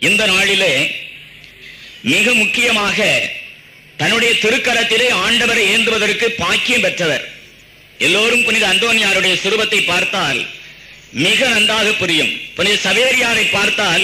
இந்த நாளிலே மிக முக்கியமாக தன்னுடைய திருக்கரத்திலே ஆண்டவரை ஏந்துவதற்கு பாக்கியம் பெற்றவர் எல்லோரும் புனித அந்தோனியாருடைய சுரூபத்தை பார்த்தால் மிக நன்றாக புரியும் புனித சவேரியாரை பார்த்தால்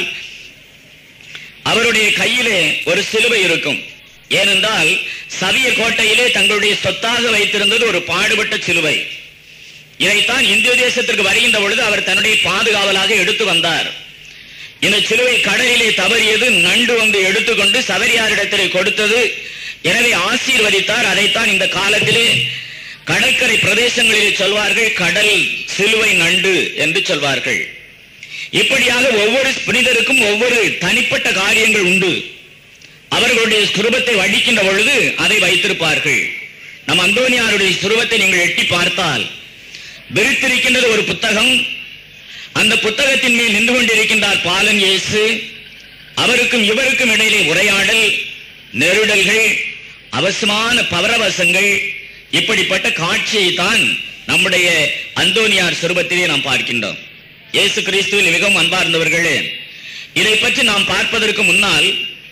அவருடைய கையிலே ஒரு சிலுவை இருக்கும் ஏனென்றால் சவிய கோட்டையிலே தங்களுடைய சொத்தாக வைத்திருந்தது ஒரு பாடுபட்ட சிலுவை இதைத்தான் இந்திய தேசத்திற்கு வருகின்ற பொழுது அவர் தன்னுடைய பாதுகாவலாக எடுத்து வந்தார் இந்த சிலுவை கடலிலே தவறியது நண்டு வந்து எடுத்துக்கொண்டு சவரியாரிடத்திலே கொடுத்தது எனவே ஆசீர்வதித்தார் அதைத்தான் இந்த காலத்திலே கடற்கரை பிரதேசங்களிலே சொல்வார்கள் கடல் சிலுவை நண்டு என்று சொல்வார்கள் இப்படியாக ஒவ்வொரு புனிதருக்கும் ஒவ்வொரு தனிப்பட்ட காரியங்கள் உண்டு அவர்களுடைய சுரூபத்தை வடிக்கின்ற பொழுது அதை வைத்திருப்பார்கள் நம் அந்தோனியாருடைய சுரூபத்தை நீங்கள் எட்டி பார்த்தால் விரித்திருக்கின்றது ஒரு புத்தகம் அந்த புத்தகத்தின் மேல் நின்று கொண்டிருக்கின்றார் பாலன் இயேசு அவருக்கும் இவருக்கும் இடையிலே உரையாடல் நெருடல்கள் அவசமான பவரவசங்கள் இப்படிப்பட்ட காட்சியை தான் நம்முடைய அந்தோனியார் சுரூபத்திலே நாம் பார்க்கின்றோம் இயேசு கிறிஸ்துவில் மிகவும் அன்பார்ந்தவர்களே இதை பற்றி நாம் பார்ப்பதற்கு முன்னால்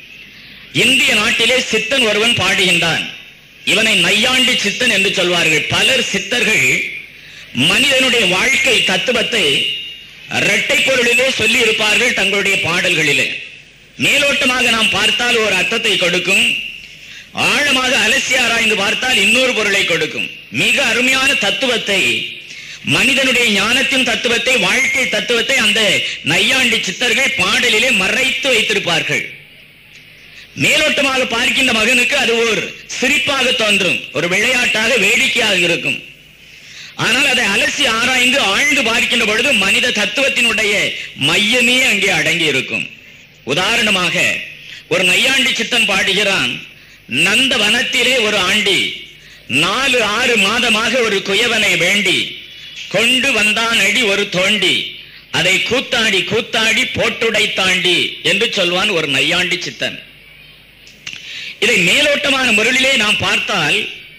இந்திய நாட்டிலே சித்தன் ஒருவன் பாடுகின்றான் இவனை நையாண்டி சித்தன் என்று சொல்வார்கள் பலர் சித்தர்கள் மனிதனுடைய வாழ்க்கை தத்துவத்தை இரட்டை பொருளிலே சொல்லி இருப்பார்கள் தங்களுடைய பாடல்களிலே மேலோட்டமாக நாம் பார்த்தால் ஒரு அர்த்தத்தை கொடுக்கும் ஆழமாக அலசி ஆராய்ந்து பார்த்தால் இன்னொரு பொருளை கொடுக்கும் மிக அருமையான தத்துவத்தை மனிதனுடைய ஞானத்தின் தத்துவத்தை வாழ்க்கை தத்துவத்தை அந்த நையாண்டி சித்தர்கள் பாடலிலே மறைத்து வைத்திருப்பார்கள் மேலோட்டமாக பார்க்கின்ற மகனுக்கு அது ஒரு சிரிப்பாக தோன்றும் ஒரு விளையாட்டாக வேடிக்கையாக இருக்கும் ஆனால் அதை அலசி ஆராய்ந்து ஆழ்ந்து பார்க்கின்ற பொழுது மனித தத்துவத்தினுடைய மையமே அங்கே அடங்கி இருக்கும் உதாரணமாக ஒரு நையாண்டி சித்தன் பாடுகிறான் நந்த வனத்திலே ஒரு ஆண்டி நாலு ஆறு மாதமாக ஒரு குயவனை வேண்டி கொண்டு வந்தான் அடி ஒரு தோண்டி அதை கூத்தாடி கூத்தாடி போட்டுடை தாண்டி என்று சொல்வான் ஒரு நையாண்டி சித்தன் இதை மேலோட்டமான முறையிலே நாம் பார்த்தால்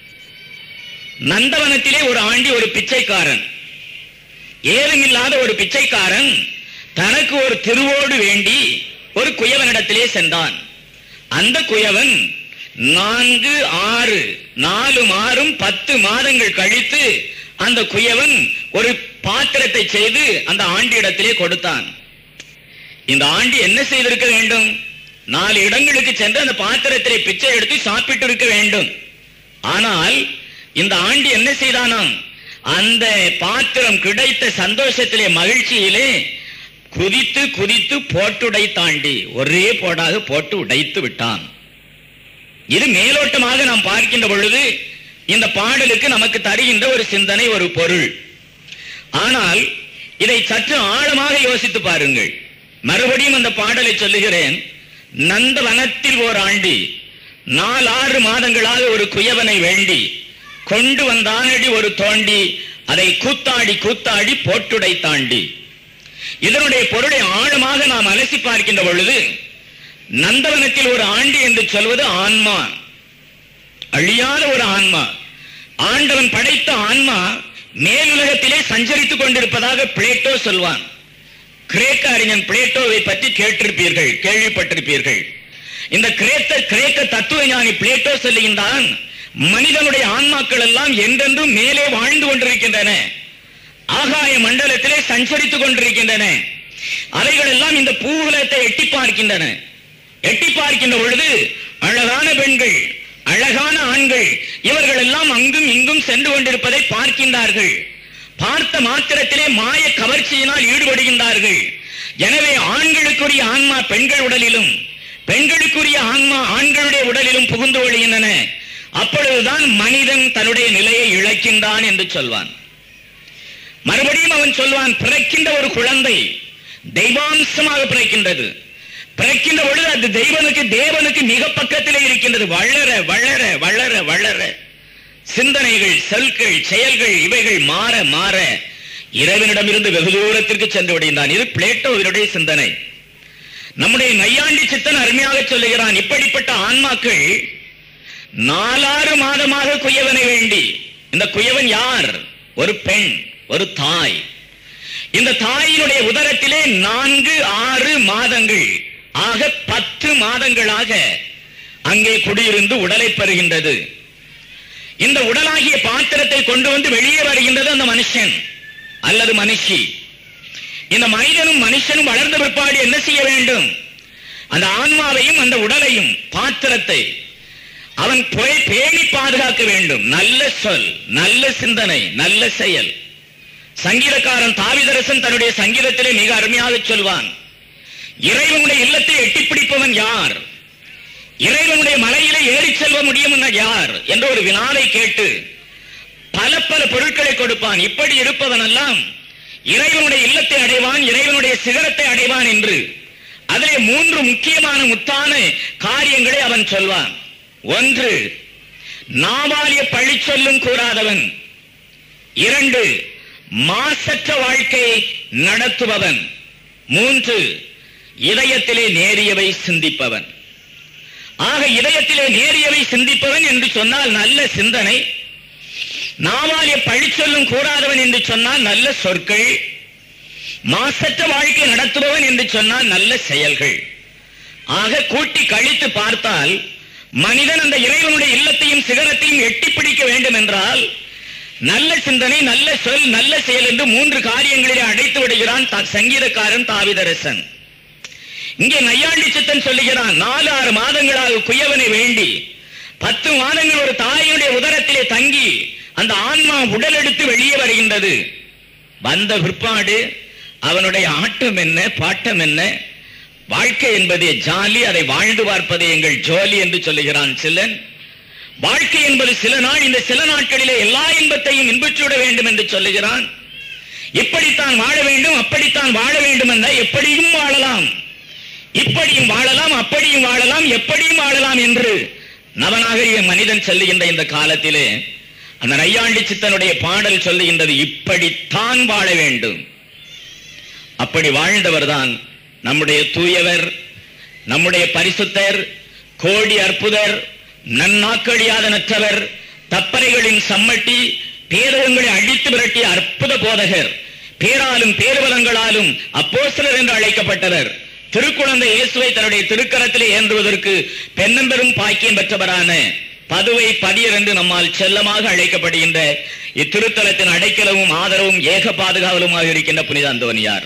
நந்தவனத்திலே ஒரு ஆண்டி ஒரு பிச்சைக்காரன் ஏதுமில்லாத ஒரு பிச்சைக்காரன் தனக்கு ஒரு திருவோடு வேண்டி ஒரு குயவனிடத்திலே சென்றான் அந்த குயவன் நான்கு ஆறு நாலு மாறும் பத்து மாதங்கள் கழித்து அந்த குயவன் ஒரு பாத்திரத்தை செய்து அந்த ஆண்டியிடத்திலே கொடுத்தான் இந்த ஆண்டி என்ன செய்திருக்க வேண்டும் நாலு இடங்களுக்கு சென்று அந்த பாத்திரத்திலே பிச்சை எடுத்து சாப்பிட்டு இருக்க வேண்டும் ஆனால் இந்த ஆண்டி என்ன செய்தானாம் அந்த பாத்திரம் கிடைத்த சந்தோஷத்திலே மகிழ்ச்சியிலே குதித்து குதித்து போட்டுடை தாண்டி ஒரே போடாக போட்டு உடைத்து விட்டான் இது மேலோட்டமாக நாம் பார்க்கின்ற பொழுது இந்த பாடலுக்கு நமக்கு தருகின்ற ஒரு சிந்தனை ஒரு பொருள் ஆனால் இதை சற்று ஆழமாக யோசித்து பாருங்கள் மறுபடியும் அந்த பாடலை சொல்லுகிறேன் நந்தவனத்தில் ஓர் ஆண்டி நாலாறு மாதங்களாக ஒரு குயவனை வேண்டி கொண்டு வந்தானடி ஒரு தோண்டி அதை கூத்தாடி கூத்தாடி போட்டுடை தாண்டி இதனுடைய பொருளை ஆழமாக நாம் அலசி பார்க்கின்ற பொழுது நந்தவனத்தில் ஒரு ஆண்டி என்று சொல்வது ஆன்மா அழியாத ஒரு ஆன்மா ஆண்டவன் படைத்த ஆன்மா மேலுலகத்திலே சஞ்சரித்துக் கொண்டிருப்பதாக பிளேட்டோ சொல்வான் கிரேக்க அறிஞன் பிளேட்டோவை பற்றி கேட்டிருப்பீர்கள் கேள்விப்பட்டிருப்பீர்கள் இந்த கிரேக்க கிரேக்க தத்துவ ஞானி பிளேட்டோ சொல்லுகின்றான் மனிதனுடைய ஆன்மாக்கள் எல்லாம் என்றென்றும் மேலே வாழ்ந்து கொண்டிருக்கின்றன ஆகாய மண்டலத்திலே சஞ்சரித்துக் கொண்டிருக்கின்றன அவைகள் எல்லாம் இந்த பூவுலத்தை எட்டி பார்க்கின்றன எட்டி பார்க்கின்ற பொழுது அழகான பெண்கள் அழகான ஆண்கள் இவர்கள் எல்லாம் அங்கும் இங்கும் சென்று கொண்டிருப்பதை பார்க்கின்றார்கள் பார்த்த மாத்திரத்திலே மாய கவர்ச்சியினால் ஈடுபடுகின்றார்கள் எனவே ஆண்களுக்குரிய ஆன்மா பெண்கள் உடலிலும் பெண்களுக்குரிய ஆன்மா ஆண்களுடைய உடலிலும் புகுந்து ஒழுகின்றன அப்பொழுதுதான் மனிதன் தன்னுடைய நிலையை இழக்கின்றான் என்று சொல்வான் மறுபடியும் அவன் சொல்வான் பிறக்கின்ற ஒரு குழந்தை தெய்வாம்சமாக பிறக்கின்றது பிறக்கின்ற பொழுது அது தெய்வனுக்கு தேவனுக்கு மிக பக்கத்திலே இருக்கின்றது வளர வளர வளர வளர சிந்தனைகள் செல்கள் செயல்கள் இவைகள் மாற மாற இறைவனிடமிருந்து வெகு தூரத்திற்கு சென்று விடுகின்றான் இது பிளேட்டோவினுடைய சிந்தனை நம்முடைய நையாண்டி சித்தன் அருமையாக சொல்லுகிறான் இப்படிப்பட்ட ஆன்மாக்கள் நாலாறு மாதமாக குயவனை வேண்டி இந்த குயவன் யார் ஒரு பெண் ஒரு தாய் இந்த தாயினுடைய உதரத்திலே நான்கு ஆறு மாதங்கள் ஆக பத்து மாதங்களாக அங்கே குடியிருந்து உடலை பெறுகின்றது இந்த உடலாகிய பாத்திரத்தை கொண்டு வந்து வெளியே வருகின்றது அந்த மனுஷன் அல்லது மனுஷி இந்த மனிதனும் மனுஷனும் வளர்ந்த பிற்பாடு என்ன செய்ய வேண்டும் அந்த ஆன்மாவையும் அந்த உடலையும் பாத்திரத்தை அவன் போய் பேணி பாதுகாக்க வேண்டும் நல்ல சொல் நல்ல சிந்தனை நல்ல செயல் சங்கீதக்காரன் தாவிதரசன் தன்னுடைய சங்கீதத்திலே மிக அருமையாக சொல்வான் இறைவனுடைய இல்லத்தை எட்டி பிடிப்பவன் யார் இறைவனுடைய மலையிலே ஏறி செல்ல முடியும் யார் என்ற ஒரு வினாவை கேட்டு பல பல பொருட்களை கொடுப்பான் இப்படி இருப்பவன் எல்லாம் இறைவனுடைய இல்லத்தை அடைவான் இறைவனுடைய சிகரத்தை அடைவான் என்று அதிலே மூன்று முக்கியமான முத்தான காரியங்களை அவன் சொல்வான் ஒன்று நாவாலிய பழி சொல்லும் கூறாதவன் இரண்டு மாசற்ற வாழ்க்கை நடத்துபவன் மூன்று இதயத்திலே நேரியவை சிந்திப்பவன் ஆக இதயத்திலே நேரியவை சிந்திப்பவன் என்று சொன்னால் நல்ல சிந்தனை நாவாலிய பழி சொல்லும் கூறாதவன் என்று சொன்னால் நல்ல சொற்கள் மாசற்ற வாழ்க்கை நடத்துபவன் என்று சொன்னால் நல்ல செயல்கள் ஆக கூட்டி கழித்து பார்த்தால் மனிதன் அந்த இறைவனுடைய இல்லத்தையும் சிகரத்தையும் எட்டி பிடிக்க வேண்டும் என்றால் நல்ல சிந்தனை நல்ல சொல் நல்ல செயல் என்று மூன்று காரியங்களிலே அடைத்து விடுகிறான் த- சங்கீதக்காரன் தாவிதரசன் இங்கே நையாண்டி சித்தன் சொல்லுகிறான் நாலு ஆறு மாதங்களாக குயவனை வேண்டி பத்து மாதங்கள் ஒரு தாயினுடைய உதரத்திலே தங்கி அந்த ஆன்மா உடல் எடுத்து வெளியே வருகின்றது வந்த பிற்பாடு அவனுடைய ஆட்டம் என்ன பாட்டம் என்ன வாழ்க்கை என்பதே ஜாலி அதை வாழ்ந்து பார்ப்பதே எங்கள் ஜோலி என்று சொல்லுகிறான் சிலன் வாழ்க்கை என்பது சில நாள் இந்த சில நாட்களிலே எல்லா இன்பத்தையும் இன்புற்றிவிட வேண்டும் என்று சொல்லுகிறான் இப்படித்தான் வாழ வேண்டும் அப்படித்தான் வாழ வேண்டும் என்ற எப்படியும் வாழலாம் இப்படியும் வாழலாம் அப்படியும் வாழலாம் எப்படியும் வாழலாம் என்று நவநாகரிக மனிதன் சொல்லுகின்ற இந்த காலத்திலே அந்த நையாண்டி சித்தனுடைய பாடல் சொல்லுகின்றது இப்படித்தான் வாழ வேண்டும் அப்படி வாழ்ந்தவர்தான் நம்முடைய தூயவர் நம்முடைய பரிசுத்தர் கோடி அற்புதர் நன்னாக்கடியாத நற்றவர் தப்பறைகளின் சம்மட்டி பேதகங்களை அழித்து விரட்டிய அற்புத போதகர் பேராலும் பேருபலங்களாலும் அப்போஸ்தலர் என்று அழைக்கப்பட்டவர் திருக்குழந்தை இயேசுவை தன்னுடைய திருக்கரத்திலே ஏந்துவதற்கு பெண்ணம்பெரும் பாக்கியம் பெற்றவரான பதுவை பதியர் என்று நம்மால் செல்லமாக அழைக்கப்படுகின்ற இத்திருத்தலத்தின் அடைக்கலமும் ஆதரவும் ஏக பாதுகாவலுமாக இருக்கின்ற புனித அந்தோனியார்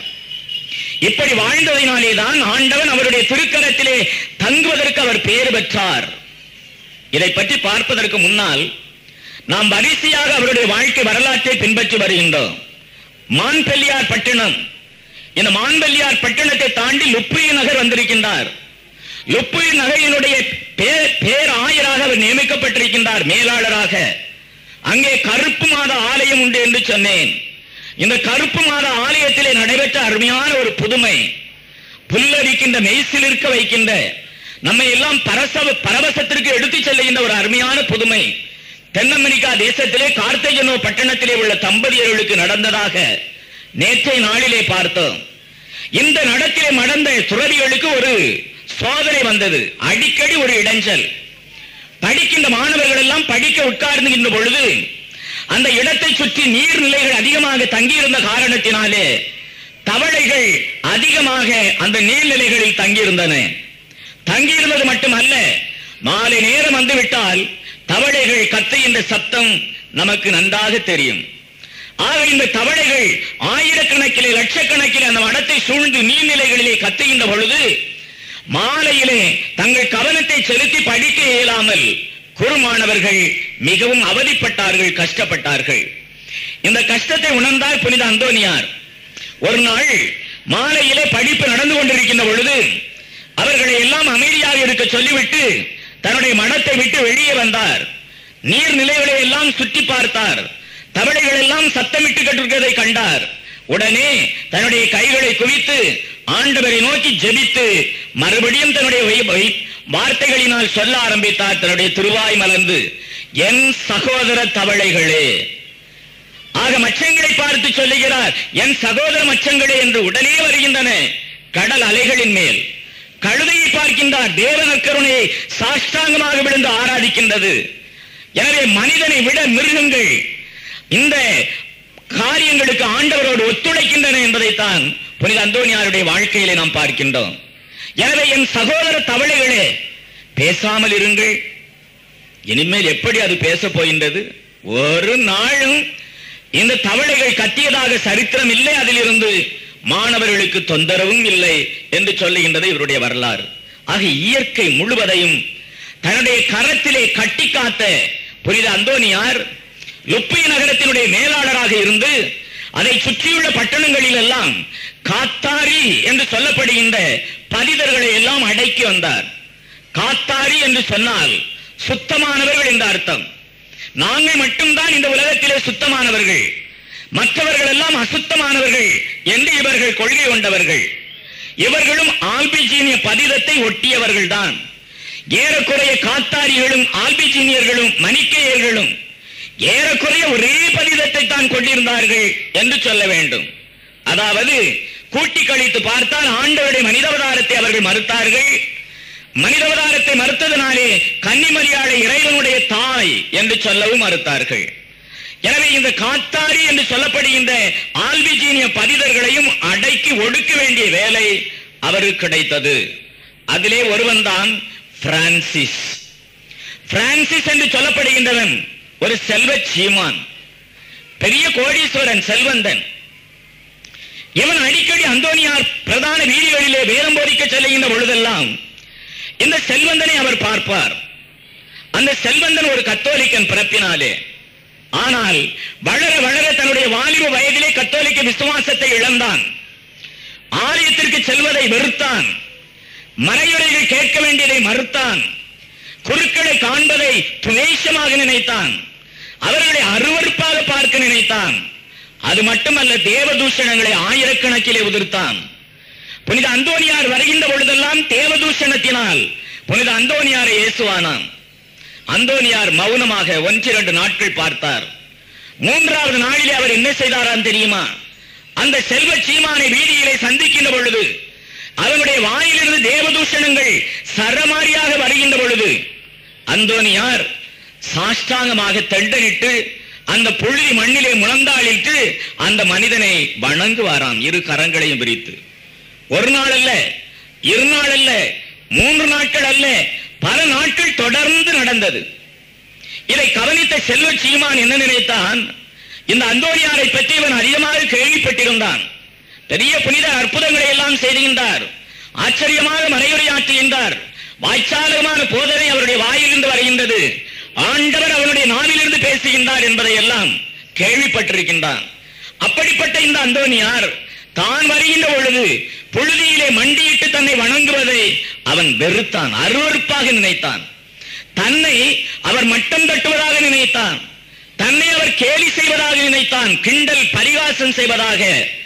இப்படி வாழ்ந்ததினாலே தான் ஆண்டவன் அவருடைய திருக்கரத்திலே தங்குவதற்கு அவர் பேறு பெற்றார் இதை பற்றி பார்ப்பதற்கு முன்னால் நாம் வரிசையாக அவருடைய வாழ்க்கை வரலாற்றை பின்பற்றி வருகின்றோம் மான்பெல்லியார் பட்டினம் இந்த மான்பெல்லியார் பட்டணத்தை தாண்டி லுப்புரி நகர் வந்திருக்கின்றார் லுப்புரி நகரினுடைய பேர் பேர் ஆயராக அவர் நியமிக்கப்பட்டிருக்கின்றார் மேலாளராக அங்கே கருப்பு மாத ஆலயம் உண்டு என்று சொன்னேன் இந்த கருப்பு மாத ஆலயத்திலே நடைபெற்ற அருமையான ஒரு புதுமை புல்லரிக்கின்ற மெய்சிலிருக்க வைக்கின்ற நம்மை எல்லாம் பரசவ பரவசத்திற்கு எடுத்துச் செல்லுகின்ற ஒரு அருமையான புதுமை தென் அமெரிக்கா தேசத்திலே கார்த்தேஜனோ பட்டணத்திலே உள்ள தம்பதியர்களுக்கு நடந்ததாக நேற்றைய நாளிலே பார்த்தோம் இந்த நடத்திலே நடந்த துறவிகளுக்கு ஒரு சோதனை வந்தது அடிக்கடி ஒரு இடைஞ்சல் படிக்கின்ற மாணவர்கள் எல்லாம் படிக்க உட்கார்ந்துகின்ற பொழுது அந்த இடத்தை சுற்றி நீர்நிலைகள் அதிகமாக தங்கியிருந்த காரணத்தினாலே தவளைகள் அதிகமாக அந்த நீர்நிலைகளில் தங்கியிருந்தன தங்கியிருந்தது மட்டுமல்ல மாலை நேரம் வந்துவிட்டால் தவளைகள் கத்துகின்ற சத்தம் நமக்கு நன்றாக தெரியும் ஆக இந்த தவளைகள் ஆயிரக்கணக்கிலே லட்சக்கணக்கிலே அந்த மடத்தை சூழ்ந்து நீர்நிலைகளிலே கத்துகின்ற பொழுது மாலையிலே தங்கள் கவனத்தை செலுத்தி படிக்க இயலாமல் குறுமானவர்கள் மிகவும் அவதிப்பட்டார்கள் கஷ்டப்பட்டார்கள் இந்த கஷ்டத்தை உணர்ந்தார் புனித அந்தோனியார் ஒரு நாள் மாலையிலே படிப்பு நடந்து கொண்டிருக்கின்ற பொழுது அவர்களை எல்லாம் அமைதியாக இருக்க சொல்லிவிட்டு தன்னுடைய மடத்தை விட்டு வெளியே வந்தார் நீர்நிலைகளை எல்லாம் சுற்றி பார்த்தார் தவளைகள் எல்லாம் சத்தமிட்டு கட்டிருக்கிறதை கண்டார் உடனே தன்னுடைய கைகளை குவித்து ஆண்டவரை நோக்கி ஜெபித்து மறுபடியும் தன்னுடைய வை- வை- வார்த்தைகளினால் சொல்ல ஆரம்பித்தார் தன்னுடைய திருவாய் மலர்ந்து என் சகோதர தவளைகளே ஆக மச்சங்களை பார்த்து சொல்லுகிறார் என் சகோதர மச்சங்களே என்று உடனே வருகின்றன கடல் அலைகளின் மேல் கழுதையை பார்க்கின்றார் தேவனர் கருணையை சாஷ்டாங்கமாக விழுந்து ஆராதிக்கின்றது எனவே மனிதனை விட மிருகங்கள் இந்த காரியங்களுக்கு ஆண்டவரோடு ஒத்துழைக்கின்றன என்பதைத்தான் புனித அந்தோனியாருடைய வாழ்க்கையிலே நாம் பார்க்கின்றோம் எனவே என் சகோதர தவளைகளே பேசாமல் இருங்கள் இனிமேல் எப்படி அது பேச போகின்றது ஒரு நாளும் இந்த தவளைகள் கத்தியதாக சரித்திரம் இல்லை அதிலிருந்து மாணவர்களுக்கு தொந்தரவும் இல்லை என்று சொல்லுகின்றது இவருடைய வரலாறு ஆக இயற்கை முழுவதையும் தன்னுடைய கரத்திலே கட்டி காத்த புனித அந்தோனியார் லுப்பி நகரத்தினுடைய மேலாளராக இருந்து அதை சுற்றியுள்ள பட்டணங்களில் எல்லாம் காத்தாரி என்று சொல்லப்படுகின்ற பதிதர்களை எல்லாம் அடக்கி வந்தார் காத்தாரி என்று சொன்னால் சுத்தமானவர்கள் என்ற அர்த்தம் நாங்கள் மட்டும்தான் இந்த உலகத்திலே சுத்தமானவர்கள் மற்றவர்கள் எல்லாம் அசுத்தமானவர்கள் என்று இவர்கள் கொள்கை கொண்டவர்கள் இவர்களும் ஆல்பிஜீனிய பதிதத்தை ஒட்டியவர்கள் தான் ஏறக்குறைய காத்தாரிகளும் ஆல்பிஜீனியர்களும் மணிக்கையர்களும் ஏறக்குறைய ஒரே பதிதத்தை தான் கொண்டிருந்தார்கள் என்று சொல்ல வேண்டும் அதாவது கூட்டி கழித்து பார்த்தால் ஆண்டவருடைய மனிதாவதாரத்தை அவர்கள் மறுத்தார்கள் மனிதாவதாரத்தை மறுத்ததினாலே கன்னிமரியாளை இறைவனுடைய தாய் என்று சொல்லவும் மறுத்தார்கள் எனவே இந்த காத்தாரி என்று சொல்லப்படுகின்ற ஆல்பிஜீனிய பதிதர்களையும் அடக்கி ஒடுக்க வேண்டிய வேலை அவருக்கு கிடைத்தது அதிலே ஒருவன் தான் பிரான்சிஸ் பிரான்சிஸ் என்று சொல்லப்படுகின்றவன் ஒரு செல்வ சீமான் பெரிய கோடீஸ்வரன் செல்வந்தன் இவன் அடிக்கடி அந்தோனியார் பிரதான வீதிகளிலே வேதம் போதிக்க செல்லுகின்ற பொழுதெல்லாம் இந்த செல்வந்தனை அவர் பார்ப்பார் அந்த செல்வந்தன் ஒரு கத்தோலிக்கன் பிறப்பினாலே ஆனால் வளர வளர தன்னுடைய வாலிப வயதிலே கத்தோலிக்க விசுவாசத்தை இழந்தான் ஆலயத்திற்கு செல்வதை வெறுத்தான் மறையுரைகள் கேட்க வேண்டியதை மறுத்தான் குருக்களை காண்பதை துவேஷமாக நினைத்தான் அவர்களை அருவருப்பாக பார்க்க நினைத்தான் அது மட்டுமல்ல தேவதூஷணங்களை ஆயிரக்கணக்கிலே உதிர்த்தான் புனித அந்தோனியார் வருகின்ற பொழுதெல்லாம் தேவதூஷணத்தினால் புனித அந்தோனியாரை இயேசுவானான் அந்தோனியார் மௌனமாக ஒன்றிரண்டு நாட்கள் பார்த்தார் மூன்றாவது நாளிலே அவர் என்ன செய்தாராம் தெரியுமா அந்த செல்வ சீமானை வீதியிலே சந்திக்கின்ற பொழுது அவனுடைய வாயிலிருந்து தேவதூஷணங்கள் சரமாரியாக வருகின்ற பொழுது அந்தோனியார் சாஷ்டாங்கமாக தண்டனிட்டு அந்த புழுதி மண்ணிலே முழந்தாளிட்டு அந்த மனிதனை வணங்குவாராம் இரு கரங்களையும் விரித்து ஒரு நாள் அல்ல இரு நாள் அல்ல மூன்று நாட்கள் அல்ல பல நாட்கள் தொடர்ந்து நடந்தது இதை கவனித்த செல்வ சீமான் என்ன நினைத்தான் இந்த அந்தோனியாரை பற்றி இவன் அதிகமாக கேள்விப்பட்டிருந்தான் பெரிய புனித அற்புதங்களை எல்லாம் செய்கின்றார் ஆச்சரியமாக மறையுரையாற்றுகின்றார் வாய்ச்சாலகமான போதனை அவருடைய வாயிலிருந்து வருகின்றது ஆண்டவர் அவனுடைய நாவிலிருந்து பேசுகின்றார் என்பதை எல்லாம் கேள்விப்பட்டிருக்கின்றான் அப்படிப்பட்ட இந்த அந்தோனியார் தான் வருகின்ற பொழுது புழுதியிலே மண்டியிட்டு தன்னை வணங்குவதை அவன் வெறுத்தான் அருவருப்பாக நினைத்தான் தன்னை அவர் மட்டம் தட்டுவதாக நினைத்தான் தன்னை அவர் கேலி செய்வதாக நினைத்தான் கிண்டல் பரிகாசம் செய்வதாக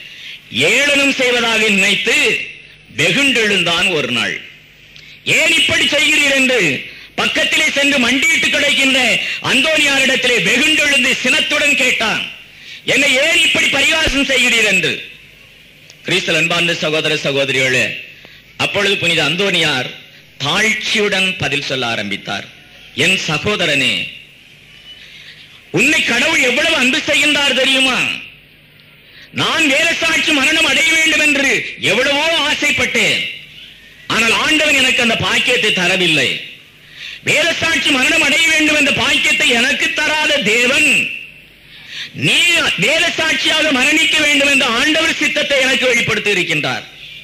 ஏளனம் செய்வதாக நினைத்து வெகுண்டெழுந்தான் ஒரு நாள் ஏன் இப்படி செய்கிறீர் என்று பக்கத்திலே சென்று மண்டியிட்டு கிடைக்கின்ற அந்தோனியாரிடத்திலே வெகுண்டெழுந்து சினத்துடன் கேட்டான் என்னை ஏன் இப்படி பரிகாசம் செய்கிறீர் என்று கிறிஸ்தல் அன்பார்ந்த சகோதர சகோதரிகளே அப்பொழுது புனித அந்தோனியார் தாழ்ச்சியுடன் பதில் சொல்ல ஆரம்பித்தார் என் சகோதரனே உன்னை கடவுள் எவ்வளவு அன்பு செய்கின்றார் தெரியுமா நான் வேலசாட்சி மரணம் அடைய வேண்டும் என்று எவ்வளவோ ஆசைப்பட்டேன் ஆனால் ஆண்டவன் எனக்கு அந்த பாக்கியத்தை தரவில்லை வேலசாட்சி மரணம் அடைய வேண்டும் என்ற பாக்கியத்தை எனக்கு தராத தேவன் நீ வேத சாட்சியாக மரணிக்க வேண்டும் என்ற ஆண்டவர் சித்தத்தை எனக்கு வெளிப்படுத்தி இருக்கின்றார்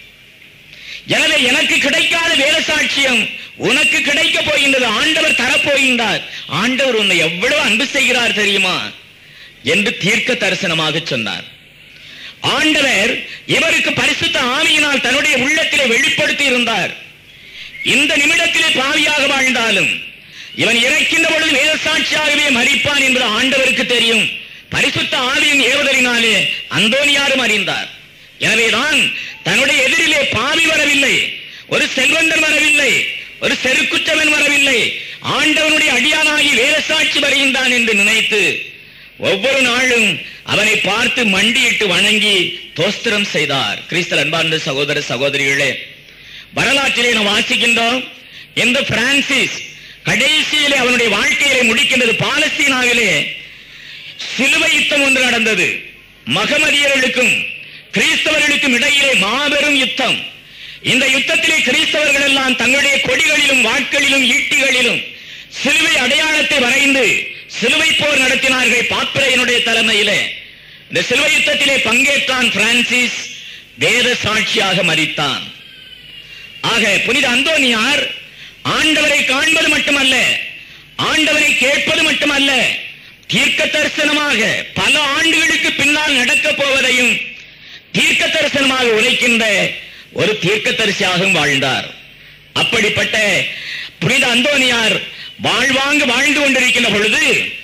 எனவே எனக்கு கிடைக்காத வேத சாட்சியம் உனக்கு கிடைக்க போகின்றது ஆண்டவர் தரப்போகின்றார் ஆண்டவர் உன்னை எவ்வளவு அன்பு செய்கிறார் தெரியுமா என்று தீர்க்க தரிசனமாக சொன்னார் ஆண்டவர் இவருக்கு பரிசுத்த ஆவியினால் தன்னுடைய உள்ளத்திலே வெளிப்படுத்தி இருந்தார் இந்த நிமிடத்திலே பாவியாக வாழ்ந்தாலும் இவன் இறக்கின்ற பொழுது வேத சாட்சியாகவே மறிப்பான் என்பது ஆண்டவருக்கு தெரியும் பரிசுத்த ஆவியின் ஏவுதலினாலே அந்தோனியாரும் அறிந்தார் எனவேதான் தன்னுடைய எதிரிலே பாவி வரவில்லை ஒரு செல்வந்தன் வரவில்லை ஒரு செருக்குற்றவன் வரவில்லை ஆண்டவனுடைய அடியானாகி வேலசாட்சி வருகின்றான் என்று நினைத்து ஒவ்வொரு நாளும் அவனை பார்த்து மண்டியிட்டு வணங்கி தோஸ்திரம் செய்தார் கிறிஸ்தல் அன்பார்ந்த சகோதர சகோதரிகளே வரலாற்றிலே நாம் வாசிக்கின்றோம் இந்த பிரான்சிஸ் கடைசியிலே அவனுடைய வாழ்க்கையிலே முடிக்கின்றது பாலஸ்தீனாவிலே சிலுவை யுத்தம் ஒன்று நடந்தது மகமதியர்களுக்கும் கிறிஸ்தவர்களுக்கும் இடையிலே மாபெரும் யுத்தம் இந்த யுத்தத்திலே கிறிஸ்தவர்கள் எல்லாம் தங்களுடைய கொடிகளிலும் வாட்களிலும் ஈட்டிகளிலும் சிலுவை அடையாளத்தை வரைந்து சிலுவை போர் நடத்தினார்கள் பாப்பிரையனுடைய தலைமையிலே இந்த சிலுவை யுத்தத்திலே பங்கேற்றான் பிரான்சிஸ் வேத சாட்சியாக மறித்தான் ஆக புனித அந்தோனியார் ஆண்டவரை காண்பது மட்டுமல்ல ஆண்டவரை கேட்பது மட்டுமல்ல தீர்க்க தரிசனமாக பல ஆண்டுகளுக்கு பின்னால் நடக்கப் போவதையும் தீர்க்க தரிசனமாக உரைக்கின்ற ஒரு தீர்க்க தரிசியாகவும் வாழ்ந்தார் அப்படிப்பட்ட புனித அந்தோனியார் வாழ்வாங்கு வாழ்ந்து கொண்டிருக்கின்ற பொழுது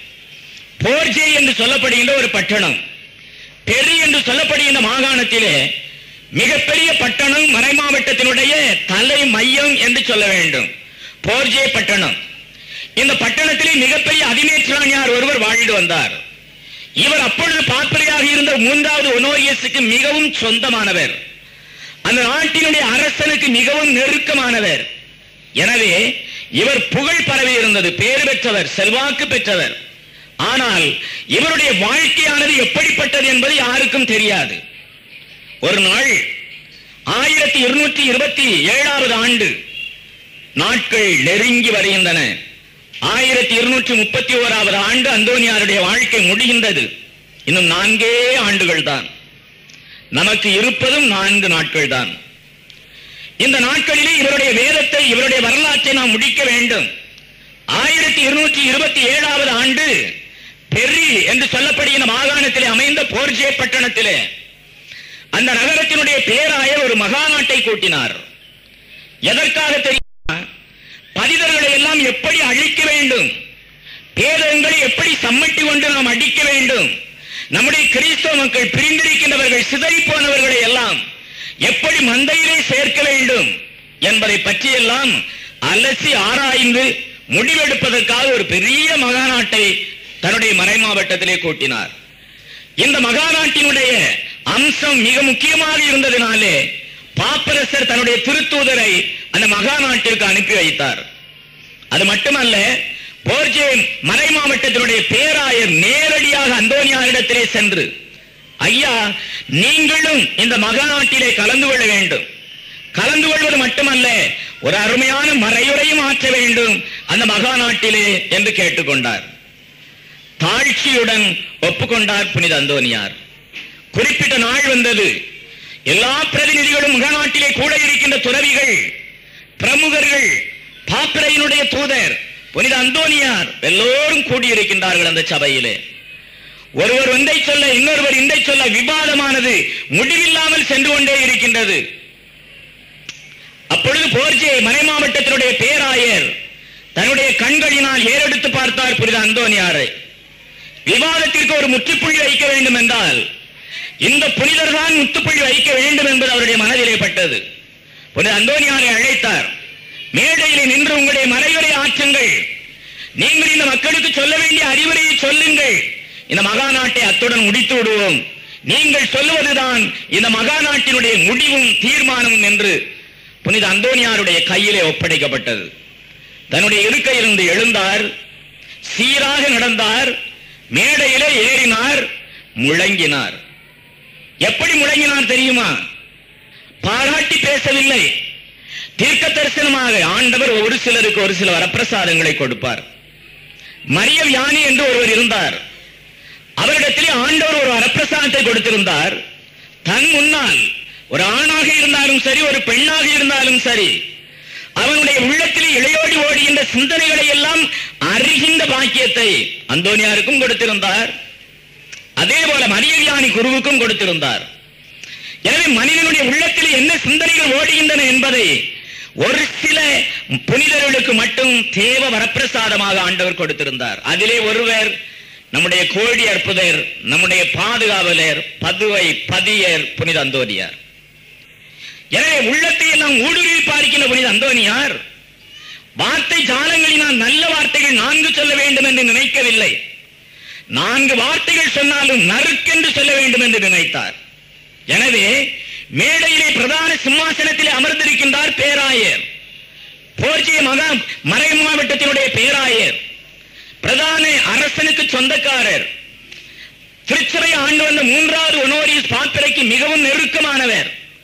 போர்ஜே என்று சொல்லப்படுகின்ற ஒரு பட்டணம் பெரி என்று சொல்லப்படுகின்ற மாகாணத்திலே மிகப்பெரிய பட்டணம் மறை மாவட்டத்தினுடைய தலை மையம் என்று சொல்ல வேண்டும் போர்ஜே பட்டணம் இந்த பட்டணத்திலே மிகப்பெரிய அதிநேற்றானியார் ஒருவர் வாழ்ந்து வந்தார் இவர் அப்பொழுது பாத்திரையாக இருந்த மூன்றாவது ஒனோரியஸுக்கு மிகவும் சொந்தமானவர் அந்த நாட்டினுடைய அரசனுக்கு மிகவும் நெருக்கமானவர் எனவே இவர் புகழ் பரவி இருந்தது பேர் பெற்றவர் செல்வாக்கு பெற்றவர் ஆனால் இவருடைய வாழ்க்கையானது எப்படிப்பட்டது என்பது யாருக்கும் தெரியாது ஒரு நாள் ஆயிரத்தி இருநூற்றி இருபத்தி ஏழாவது ஆண்டு நாட்கள் நெருங்கி வருகின்றன ஆயிரத்தி இருநூற்றி முப்பத்தி ஓராவது ஆண்டு அந்தோனியாருடைய வாழ்க்கை முடிகின்றது இன்னும் நான்கே ஆண்டுகள் தான் நமக்கு இருப்பதும் நான்கு நாட்கள் தான் இந்த நாட்களிலே இவருடைய வேதத்தை இவருடைய வரலாற்றை நாம் முடிக்க வேண்டும் ஆயிரத்தி இருநூற்றி இருபத்தி ஏழாவது ஆண்டு பெரி என்று சொல்லப்படுகிற மாகாணத்திலே அமைந்த போர்ஜே பட்டணத்திலே அந்த நகரத்தினுடைய பேராயர் ஒரு மகாநாட்டை கூட்டினார் எதற்காக தெரியுமா பதிதர்களை எல்லாம் எப்படி அழிக்க வேண்டும் பேதங்களை எப்படி சம்மட்டி கொண்டு நாம் அடிக்க வேண்டும் நம்முடைய கிறிஸ்தவ மக்கள் பிரிந்திருக்கின்றவர்கள் சிதறி போனவர்களை எல்லாம் எப்படி மந்தையிலே சேர்க்க வேண்டும் என்பதை பற்றியெல்லாம் அலசி ஆராய்ந்து முடிவெடுப்பதற்காக ஒரு பெரிய மகாநாட்டை தன்னுடைய மறை மாவட்டத்திலே கூட்டினார் இந்த மகாநாட்டினுடைய அம்சம் மிக முக்கியமாக இருந்ததினாலே பாப்பரசர் தன்னுடைய திருத்தூதரை அந்த மகாநாட்டிற்கு அனுப்பி வைத்தார் அது மட்டுமல்ல போர்ஜே மறை மாவட்டத்தினுடைய பேராயர் நேரடியாக அந்தோனியாரிடத்திலே சென்று ஐயா நீங்களும் இந்த மகாநாட்டிலே கலந்து கொள்ள வேண்டும் கலந்து கொள்வது மட்டுமல்ல ஒரு அருமையான மறையுரையும் ஆற்ற வேண்டும் அந்த மகாநாட்டிலே என்று கேட்டுக்கொண்டார் தாழ்ச்சியுடன் ஒப்புக்கொண்டார் புனித அந்தோனியார் குறிப்பிட்ட நாள் வந்தது எல்லா பிரதிநிதிகளும் மகாநாட்டிலே கூட இருக்கின்ற துறவிகள் பிரமுகர்கள் பாப்பிரையினுடைய தூதர் புனித அந்தோனியார் எல்லோரும் கூடியிருக்கின்றார்கள் அந்த சபையிலே ஒருவர் ஒன்றை சொல்ல இன்னொருவர் இன்றை சொல்ல விவாதமானது முடிவில்லாமல் சென்று கொண்டே இருக்கின்றது அப்பொழுது போர்ஜே மறை மாவட்டத்தினுடைய பேராயர் தன்னுடைய கண்களினால் ஏறெடுத்து பார்த்தார் புனித அந்தோனியாரை விவாதத்திற்கு ஒரு முற்றுப்புள்ளி வைக்க வேண்டும் என்றால் இந்த புனிதர் தான் முற்றுப்புள்ளி வைக்க வேண்டும் என்பது அவருடைய மனதிலே பட்டது புனித அந்தோனியாரை அழைத்தார் மேடையிலே நின்று உங்களுடைய மறைவுரை ஆற்றுங்கள் நீங்கள் இந்த மக்களுக்கு சொல்ல வேண்டிய அறிவுரையை சொல்லுங்கள் இந்த மகாநாட்டை அத்துடன் முடித்து விடுவோம் நீங்கள் சொல்லுவதுதான் இந்த மகாநாட்டினுடைய முடிவும் தீர்மானமும் என்று புனித அந்தோனியாருடைய கையிலே ஒப்படைக்கப்பட்டது தன்னுடைய இருக்கையிலிருந்து எழுந்தார் சீராக நடந்தார் மேடையிலே ஏறினார் முழங்கினார் எப்படி முழங்கினார் தெரியுமா பாராட்டி பேசவில்லை தீர்க்க தரிசனமாக ஆண்டவர் ஒரு சிலருக்கு ஒரு சில வரப்பிரசாதங்களை கொடுப்பார் மரிய யானி என்று ஒருவர் இருந்தார் அவரிடத்திலே ஆண்டவர் ஒரு வரப்பிரசாதத்தை கொடுத்திருந்தார் தன் முன்னால் ஒரு ஆணாக இருந்தாலும் சரி ஒரு பெண்ணாக இருந்தாலும் சரி அவனுடைய உள்ளத்திலே இளையோடி ஓடுகின்ற சிந்தனைகளை எல்லாம் அறிகின்ற பாக்கியத்தை அந்தோனியாருக்கும் கொடுத்திருந்தார் அதே போல மரியவியானி குருவுக்கும் கொடுத்திருந்தார் எனவே மனிதனுடைய உள்ளத்தில் என்ன சிந்தனைகள் ஓடுகின்றன என்பதை ஒரு சில புனிதர்களுக்கு மட்டும் தேவ வரப்பிரசாதமாக ஆண்டவர் கொடுத்திருந்தார் அதிலே ஒருவர் நம்முடைய கோழி அற்புதர் நம்முடைய பாதுகாவலர் பதுவை பதியர் புனித அந்தோனியார் எனவே உள்ளத்தை எல்லாம் ஊடுருவி பார்க்கின்ற புனித அந்தோனியார் வார்த்தை ஜாலங்களினால் நல்ல வார்த்தைகள் நான்கு சொல்ல வேண்டும் என்று நினைக்கவில்லை நான்கு வார்த்தைகள் சொன்னாலும் நறுக்கென்று சொல்ல வேண்டும் என்று நினைத்தார் எனவே மேடையிலே பிரதான சிம்மாசனத்திலே அமர்ந்திருக்கின்றார் பேராயர் போர்ச்சிய மகா மறை மாவட்டத்தினுடைய பேராயர் பிரதான அரசனுக்கு சொந்தக்காரர் திருச்சபை ஆண்டு வந்த மூன்றாவது ஒனோரியஸ் பாத்திரைக்கு மிகவும் நெருக்கமானவர்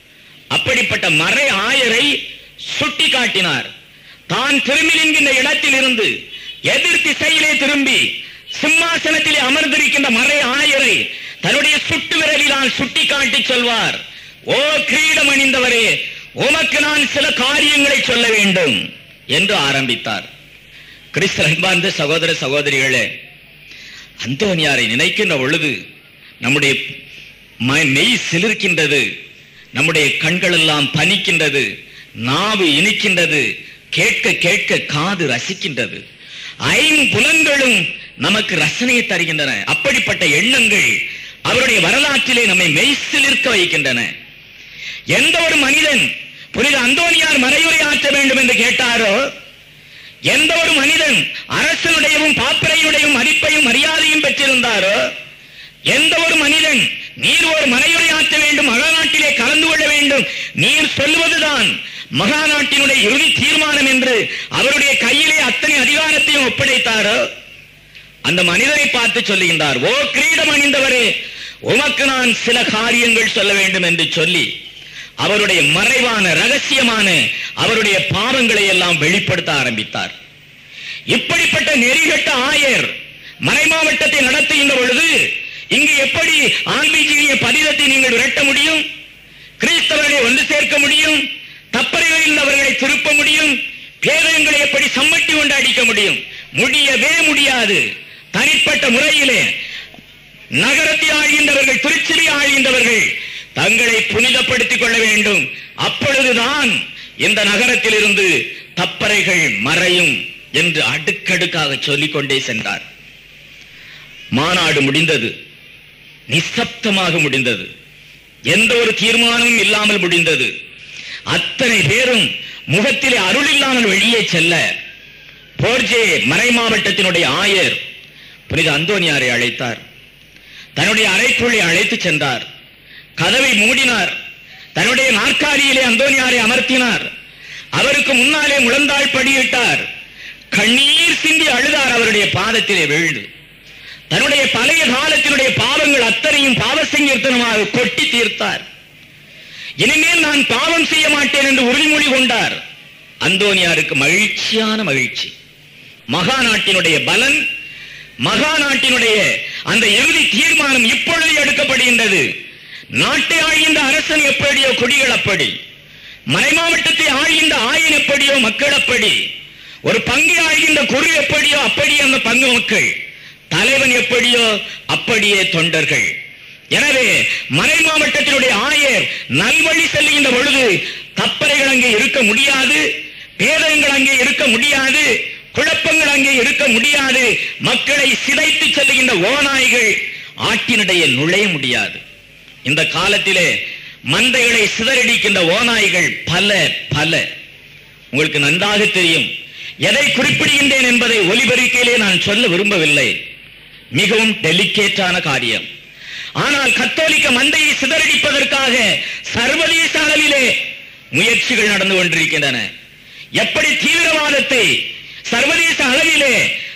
அப்படிப்பட்ட மறை ஆயரை சுட்டி காட்டினார் தான் திரும்பி நிற்கின்ற இடத்தில் இருந்து எதிர் திசையிலே திரும்பி சிம்மாசனத்திலே அமர்ந்திருக்கின்ற மறை ஆயரை தன்னுடைய சுட்டு விரலினால் சுட்டி காட்டி சொல்வார் ஓ கிரீடம் அணிந்தவரே உமக்கு நான் சில காரியங்களை சொல்ல வேண்டும் என்று ஆரம்பித்தார் கிறிஸ்து அன்பார்ந்த சகோதர சகோதரிகளே அந்தோனியாரை நினைக்கின்ற பொழுது நம்முடைய ம- மெய் சிலிர்க்கின்றது நம்முடைய கண்கள் எல்லாம் பனிக்கின்றது நாவு இனிக்கின்றது கேட்க கேட்க காது ரசிக்கின்றது ஐம்புலன்களும் நமக்கு ரசனையை தருகின்றன அப்படிப்பட்ட எண்ணங்கள் அவருடைய வரலாற்றிலே நம்மை மெய் சிலிர்க்க வைக்கின்றன எந்த ஒரு மனிதன் புனித அந்தோனியார் மறையுரை ஆற்ற வேண்டும் என்று கேட்டாரோ எந்த ஒரு மனிதன் அரசனுடையவும் பாப்பிரையுடையும் மதிப்பையும் மரியாதையும் பெற்றிருந்தாரோ எந்த ஒரு மனிதன் நீர் ஒரு மறையுரை ஆற்ற வேண்டும் மகாநாட்டிலே கலந்து கொள்ள வேண்டும் நீர் சொல்வதுதான் மகாநாட்டினுடைய இறுதி தீர்மானம் என்று அவருடைய கையிலே அத்தனை அதிகாரத்தையும் ஒப்படைத்தாரோ அந்த மனிதரை பார்த்து சொல்லுகின்றார் ஓ கிரீடம் அணிந்தவரே உமக்கு நான் சில காரியங்கள் சொல்ல வேண்டும் என்று சொல்லி அவருடைய மறைவான ரகசியமான அவருடைய பாவங்களை எல்லாம் வெளிப்படுத்த ஆரம்பித்தார் இப்படிப்பட்ட நெறிகட்ட ஆயர் மறைமாவட்டத்தை நடத்துகின்ற பொழுது இங்கு எப்படி ஆன்மீக பதிதத்தை நீங்கள் விரட்ட முடியும் கிறிஸ்தவர்களை ஒன்று சேர்க்க முடியும் தப்பறைகளில் அவர்களை திருப்ப முடியும் பேதங்களை எப்படி சம்மட்டி கொண்டு அடிக்க முடியும் முடியவே முடியாது தனிப்பட்ட முறையிலே நகரத்தை ஆழ்கின்றவர்கள் திருச்சிலை ஆழ்கின்றவர்கள் தங்களை புனிதப்படுத்திக் கொள்ள வேண்டும் அப்பொழுதுதான் இந்த நகரத்தில் இருந்து தப்பறைகள் மறையும் என்று அடுக்கடுக்காக சொல்லிக் கொண்டே சென்றார் மாநாடு முடிந்தது நிசப்தமாக முடிந்தது எந்த ஒரு தீர்மானமும் இல்லாமல் முடிந்தது அத்தனை பேரும் முகத்திலே அருள் இல்லாமல் வெளியே செல்ல போர்ஜே மறை மாவட்டத்தினுடைய ஆயர் புனித அந்தோனியாரை அழைத்தார் தன்னுடைய அறைக்குள்ளே அழைத்து சென்றார் கதவை மூடினார் தன்னுடைய நாற்காலியிலே அந்தோனியாரை அமர்த்தினார் அவருக்கு முன்னாலே முழந்தாள் படியிட்டார் கண்ணீர் சிந்தி அழுதார் அவருடைய பாதத்திலே வீழ்ந்து தன்னுடைய பழைய காலத்தினுடைய பாவங்கள் அத்தனையும் பாவ சங்கீர்த்தனமாக கொட்டி தீர்த்தார் இனிமேல் நான் பாவம் செய்ய மாட்டேன் என்று உறுதிமொழி கொண்டார் அந்தோனியாருக்கு மகிழ்ச்சியான மகிழ்ச்சி மகாநாட்டினுடைய பலன் மகாநாட்டினுடைய அந்த இறுதி தீர்மானம் இப்பொழுது எடுக்கப்படுகின்றது நாட்டை ஆழ்கின்ற அரசன் எப்படியோ குடிகள் அப்படி மறைமாவட்டத்தை ஆழ்கின்ற ஆயன் எப்படியோ மக்கள் அப்படி ஒரு பங்கை ஆழ்கின்ற குரு எப்படியோ அப்படி அந்த பங்கு மக்கள் தலைவன் எப்படியோ அப்படியே தொண்டர்கள் எனவே மறை மாவட்டத்தினுடைய ஆயர் நல்வழி செல்லுகின்ற பொழுது கப்பறைகள் அங்கே இருக்க முடியாது பேதங்கள் அங்கே இருக்க முடியாது குழப்பங்கள் அங்கே இருக்க முடியாது மக்களை சிதைத்து செல்லுகின்ற ஓநாய்கள் ஆட்டினிடையே நுழைய முடியாது இந்த காலத்திலே மந்தைகளை சிதறடிக்கின்ற ஓநாய்கள் பல பல உங்களுக்கு நன்றாக தெரியும் எதை குறிப்பிடுகின்றேன் என்பதை ஒலிபெருக்கையிலே நான் சொல்ல விரும்பவில்லை மிகவும் டெலிகேட்டான காரியம் ஆனால் கத்தோலிக்க மந்தையை சிதறடிப்பதற்காக சர்வதேச அளவிலே முயற்சிகள் நடந்து கொண்டிருக்கின்றன எப்படி தீவிரவாதத்தை சர்வதேச அளவிலே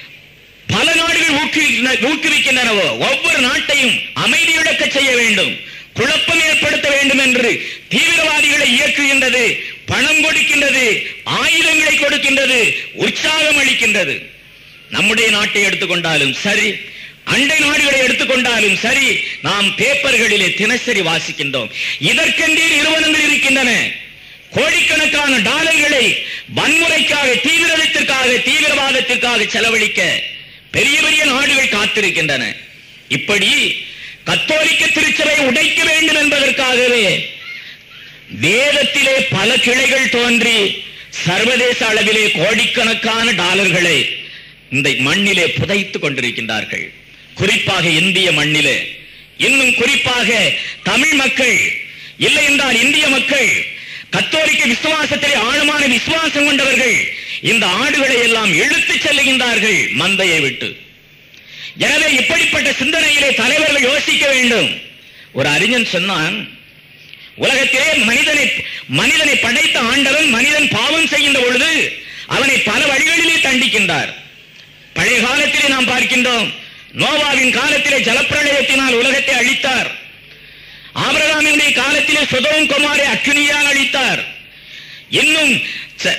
பல நாடுகள் ஊக்குவிக்கின்ற- ஊக்குவிக்கின்றனவோ ஒவ்வொரு நாட்டையும் அமைதி இழக்க செய்ய வேண்டும் குழப்பம் ஏற்படுத்த வேண்டும் என்று தீவிரவாதிகளை இயக்குகின்றது பணம் கொடுக்கின்றது ஆயுதங்களை கொடுக்கின்றது உற்சாகம் அளிக்கின்றது நம்முடைய நாட்டை எடுத்துக்கொண்டாலும் சரி அண்டை நாடுகளை எடுத்துக்கொண்டாலும் சரி நாம் பேப்பர்களிலே தினசரி வாசிக்கின்றோம் இதற்கென்றே நிறுவனங்கள் இருக்கின்றன கோடிக்கணக்கான டாலர்களை வன்முறைக்காக தீவிரத்திற்காக தீவிரவாதத்திற்காக செலவழிக்க பெரிய பெரிய நாடுகள் காத்திருக்கின்றன இப்படி கத்தோலிக்க திருச்சபை உடைக்க வேண்டும் என்பதற்காகவே வேதத்திலே பல கிளைகள் தோன்றி சர்வதேச அளவிலே கோடிக்கணக்கான டாலர்களை இந்த மண்ணிலே புதைத்துக் கொண்டிருக்கின்றார்கள் குறிப்பாக இந்திய மண்ணிலே இன்னும் குறிப்பாக தமிழ் மக்கள் இல்லை என்றால் இந்திய மக்கள் கத்தோலிக்க விசுவாசத்திலே ஆழமான விசுவாசம் கொண்டவர்கள் இந்த ஆடுகளை எல்லாம் இழுத்துச் செல்லுகின்றார்கள் மந்தையை விட்டு எனவே இப்படிப்பட்ட சிந்தனையிலே தலைவர்கள் யோசிக்க வேண்டும் ஒரு அறிஞன் சொன்னான் உலகத்திலே மனிதனை மனிதனை படைத்த ஆண்டவன் மனிதன் பாவம் செய்கின்ற பொழுது அவனை பல வழிகளிலே தண்டிக்கின்றார் பழைய காலத்திலே நாம் பார்க்கின்றோம் நோவாவின் காலத்திலே ஜலப்பிரளயத்தினால் உலகத்தை அழித்தார் ஆபிரகாமினுடைய காலத்திலே சுதவும் குமாரை அக்னியால் அழித்தார் இன்னும் ச-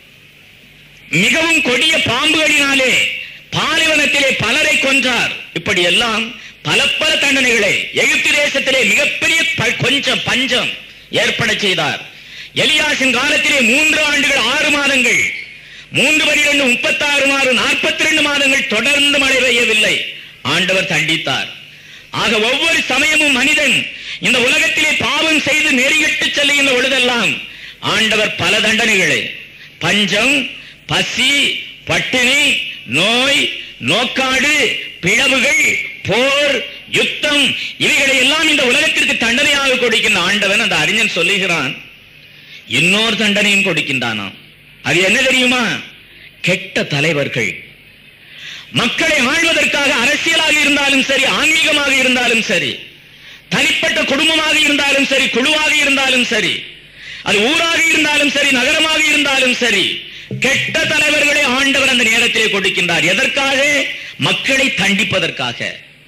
மிகவும் கொடிய பாம்புகளினாலே பாலைவனத்திலே பலரை கொன்றார் இப்படி எல்லாம் பல பல தண்டனைகளை எகிப்து தேசத்திலே மிகப்பெரிய ப- கொஞ்சம் பஞ்சம் ஏற்பட செய்தார் எலியாசின் காலத்திலே மூன்று ஆண்டுகள் ஆறு மாதங்கள் மூன்று பனிரெண்டு முப்பத்தாறு மாதம் நாற்பத்தி ரெண்டு மாதங்கள் தொடர்ந்து மழை பெய்யவில்லை ஆண்டவர் தண்டித்தார் ஆக ஒவ்வொரு சமயமும் மனிதன் இந்த உலகத்திலே பாவம் செய்து நெறிகட்டு செல்லுகின்ற பொழுதெல்லாம் ஆண்டவர் பல தண்டனைகளை பஞ்சம் பசி பட்டினி நோய் நோக்காடு பிளவுகள் போர் யுத்தம் இவைகளை எல்லாம் இந்த உலகத்திற்கு தண்டனையாக கொடுக்கின்ற ஆண்டவன் அந்த அறிஞன் சொல்லுகிறான் இன்னொரு தண்டனையும் கொடுக்கின்றானாம் அது என்ன தெரியுமா கெட்ட தலைவர்கள் மக்களை ஆள்வதற்காக அரசியலாக இருந்தாலும் சரி ஆன்மீகமாக இருந்தாலும் சரி தனிப்பட்ட குடும்பமாக இருந்தாலும் சரி குழுவாக இருந்தாலும் சரி அது ஊராக இருந்தாலும் சரி நகரமாக இருந்தாலும் சரி கெட்ட தலைவர்களை ஆண்டவர் அந்த நேரத்திலே கொடுக்கின்றார் எதற்காக மக்களை தண்டிப்பதற்காக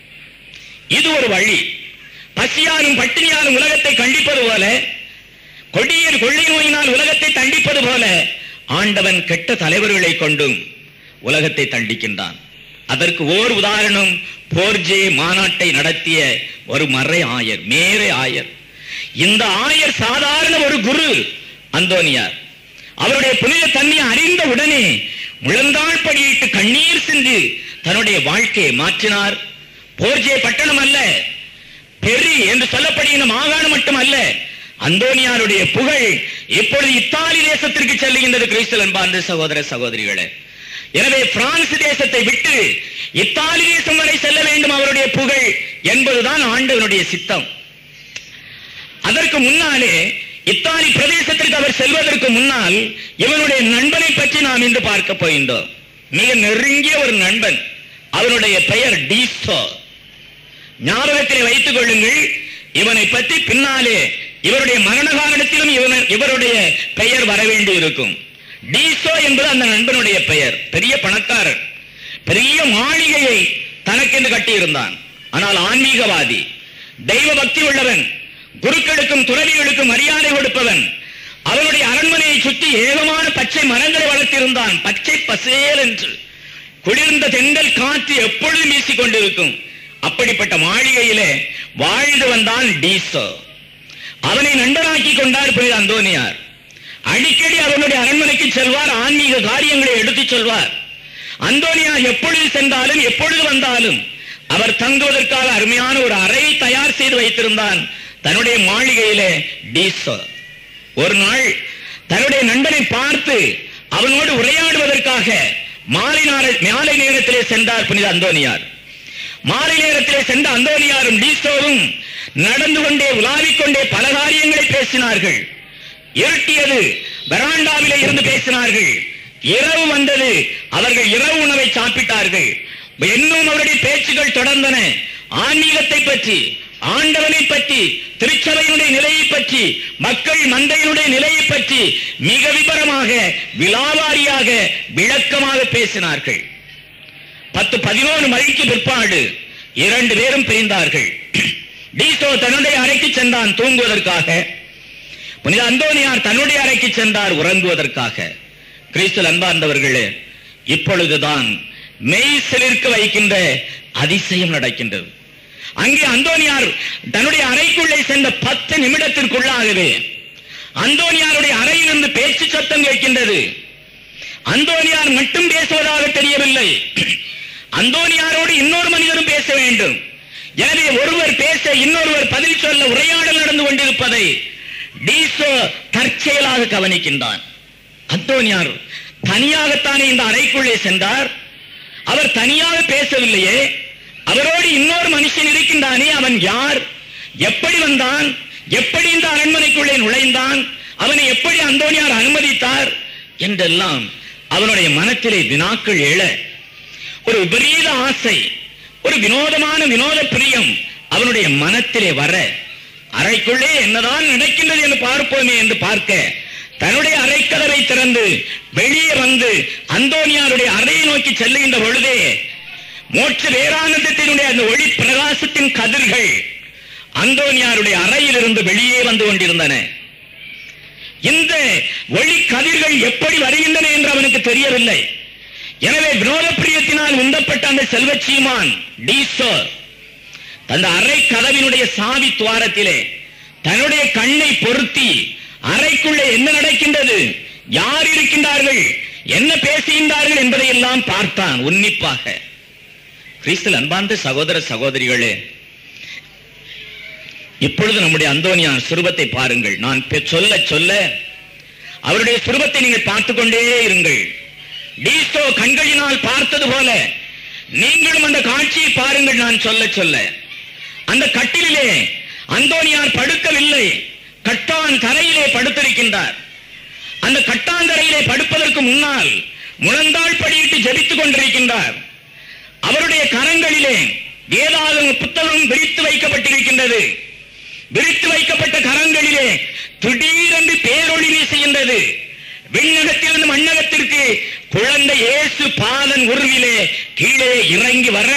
இது ஒரு வழி பசியாலும் பட்டினியாலும் உலகத்தை கண்டிப்பது போல கொடிய கொள்ளை நோயினால் உலகத்தை தண்டிப்பது போல ஆண்டவன் கெட்ட தலைவர்களை கொண்டும் உலகத்தை தண்டிக்கின்றான் அதற்கு ஓர் உதாரணம் போர்ஜே மாநாட்டை நடத்திய ஒரு மறை ஆயர் மேரை ஆயர் இந்த ஆயர் சாதாரண ஒரு குரு அந்தோனியார் அவருடைய புனித தன்மையை அறிந்த உடனே முழந்தாள் படியிட்டு கண்ணீர் சிந்தி தன்னுடைய வாழ்க்கையை மாற்றினார் போர்ஜே பட்டணம் அல்ல பெரி என்று சொல்லப்படுகிற மாகாணம் மட்டுமல்ல அந்தோனியாருடைய புகழ் இப்பொழுது இத்தாலி தேசத்திற்கு செல்லுகின்றது கிறிஸ்தல் அன்பார்ந்த சகோதர சகோதரிகளே எனவே பிரான்ஸ் தேசத்தை விட்டு இத்தாலி தேசம் வரை செல்ல வேண்டும் அவருடைய புகழ் என்பதுதான் ஆண்டவனுடைய சித்தம் அதற்கு முன்னாலே இத்தாலி பிரதேசத்திற்கு அவர் செல்வதற்கு முன்னால் இவனுடைய நண்பனை பற்றி நாம் இன்று பார்க்க போகின்றோம் மிக நெருங்கிய ஒரு நண்பன் அவனுடைய பெயர் டீசோ ஞாபகத்தில் வைத்துக் கொள்ளுங்கள் இவனை பற்றி பின்னாலே இவருடைய மரண காரணத்திலும் இவன இவருடைய பெயர் வர வேண்டி இருக்கும் டீசோ என்பது அந்த நண்பனுடைய பெயர் பெரிய பணக்காரன் பெரிய மாளிகையை தனக்கென்று கட்டியிருந்தான் ஆனால் ஆன்மீகவாதி தெய்வ பக்தி உள்ளவன் குருக்களுக்கும் துறவிகளுக்கும் மரியாதை கொடுப்பவன் அவனுடைய அரண்மனையை சுற்றி ஏகமான பச்சை மரங்களை வளர்த்திருந்தான் பச்சை பசேல் என்று குளிர்ந்த தென்றல் காற்று எப்பொழுதும் வீசிக் கொண்டிருக்கும் அப்படிப்பட்ட மாளிகையிலே வாழ்ந்து வந்தான் டீசோ அவனை நண்பனாக்கி கொண்டார் புனித அந்தோனியார் அடிக்கடி அவனுடைய அரண்மனைக்கு செல்வார் ஆன்மீக காரியங்களை எடுத்துச் சொல்வார் அந்தோனியார் எப்பொழுது சென்றாலும் எப்பொழுது வந்தாலும் அவர் தங்குவதற்காக அருமையான ஒரு அறையை தயார் செய்து வைத்திருந்தான் தன்னுடைய மாளிகையிலே டீசோ ஒரு நாள் தன்னுடைய நண்பனை பார்த்து அவனோடு உரையாடுவதற்காக மாலை நேர- மாலை நேரத்திலே சென்றார் புனித அந்தோனியார் மாலை நேரத்திலே சென்ற அந்தோனியாரும் டீசோவும் நடந்து கொண்டே உலாவிக் கொண்டே பல காரியங்களை பேசினார்கள் இருட்டியது வெராண்டாவிலே இருந்து பேசினார்கள் இரவு வந்தது அவர்கள் இரவு உணவை சாப்பிட்டார்கள் இன்னும் அவருடைய பேச்சுகள் தொடர்ந்தன ஆன்மீகத்தை பற்றி ஆண்டவனை பற்றி திருச்சபையினுடைய நிலையை பற்றி மக்கள் மந்தையினுடைய நிலையை பற்றி மிக விபரமாக விலாவாரியாக விளக்கமாக பேசினார்கள் பத்து பதினோரு மணிக்கு பிற்பாடு இரண்டு பேரும் பிரிந்தார்கள் டீசோ தன்னுடைய அறைக்கு சென்றான் தூங்குவதற்காக புனித அந்தோனியார் தன்னுடைய அறைக்கு சென்றார் உறங்குவதற்காக கிறிஸ்துவ அன்பார்ந்தவர்களே இப்பொழுதுதான் மெய் சிலிர்க்க வைக்கின்ற அதிசயம் நடக்கின்றது அங்கே அந்தோனியார் தன்னுடைய அறைக்குள்ளே சென்ற பத்து நிமிடத்திற்குள்ளாகவே அந்தோனியாருடைய அறையிலிருந்து பேச்சு சத்தம் கேட்கின்றது அந்தோனியார் மட்டும் பேசுவதாக தெரியவில்லை அந்தோனியாரோடு இன்னொரு மனிதரும் பேச வேண்டும் எனவே ஒருவர் பேச இன்னொருவர் பதில் சொல்ல உரையாடல் நடந்து கொண்டிருப்பதை டீசோ தற்செயலாக கவனிக்கின்றான் அந்தோனியார் தனியாகத்தானே இந்த அறைக்குள்ளே சென்றார் அவர் தனியாக பேசவில்லையே அவரோடு இன்னொரு மனுஷன் இருக்கின்றானே அவன் யார் எப்படி வந்தான் எப்படி இந்த அரண்மனைக்குள்ளே நுழைந்தான் அவனை எப்படி அந்தோனியார் அனுமதித்தார் என்றெல்லாம் அவனுடைய மனத்திலே வினாக்கள் எழ ஒரு விபரீத ஆசை ஒரு வினோதமான வினோத பிரியம் அவனுடைய மனத்திலே வர அறைக்குள்ளே என்னதான் நடக்கின்றது என்று பார்ப்போமே என்று பார்க்க தன்னுடைய அறைக்கதவை திறந்து வெளியே வந்து அந்தோனியாருடைய அறையை நோக்கி செல்லுகின்ற பொழுதே மோட்ச வேதானந்தத்தினுடைய அந்த ஒளி பிரகாசத்தின் கதிர்கள் அந்தோனியாருடைய அறையிலிருந்து வெளியே வந்து கொண்டிருந்தன இந்த ஒளி கதிர்கள் எப்படி வருகின்றன என்று அவனுக்கு தெரியவில்லை எனவே வினோத பிரியத்தினால் உந்தப்பட்ட அந்த செல்வச்சீமான் டீசோ அந்த அறை கதவினுடைய சாவி துவாரத்திலே தன்னுடைய கண்ணை பொருத்தி அறைக்குள்ளே என்ன நடக்கின்றது யார் இருக்கின்றார்கள் என்ன பேசுகின்றார்கள் என்பதை எல்லாம் பார்த்தான் உன்னிப்பாக கிறிஸ்தல் அன்பார்ந்த சகோதர சகோதரிகளே இப்பொழுது நம்முடைய அந்தோனியான் சுரூபத்தை பாருங்கள் நான் பெ- சொல்ல சொல்ல அவருடைய சுரூபத்தை நீங்கள் பார்த்துக் கொண்டே இருங்கள் டீசோ கண்களினால் பார்த்தது போல நீங்களும் அந்த காட்சியை பாருங்கள் நான் சொல்ல சொல்ல அந்த கட்டிலே அந்தோனியார் படுக்கவில்லை கட்டான் தரையிலே படுத்திருக்கின்றார் அந்த கட்டாந்தரையிலே படுப்பதற்கு முன்னால் முழந்தாள் படியிட்டு ஜெபித்துக் கொண்டிருக்கின்றார் அவருடைய கரங்களிலே வேதாகம புத்தகம் விரித்து வைக்கப்பட்டிருக்கின்றது விரித்து வைக்கப்பட்ட கரங்களிலே திடீரென்று பேரொளி வீசுகின்றது விண்ணகத்திலிருந்து மண்ணகத்திற்கு குழந்தை இயேசு பாலன் உருவிலே கீழே இறங்கி வர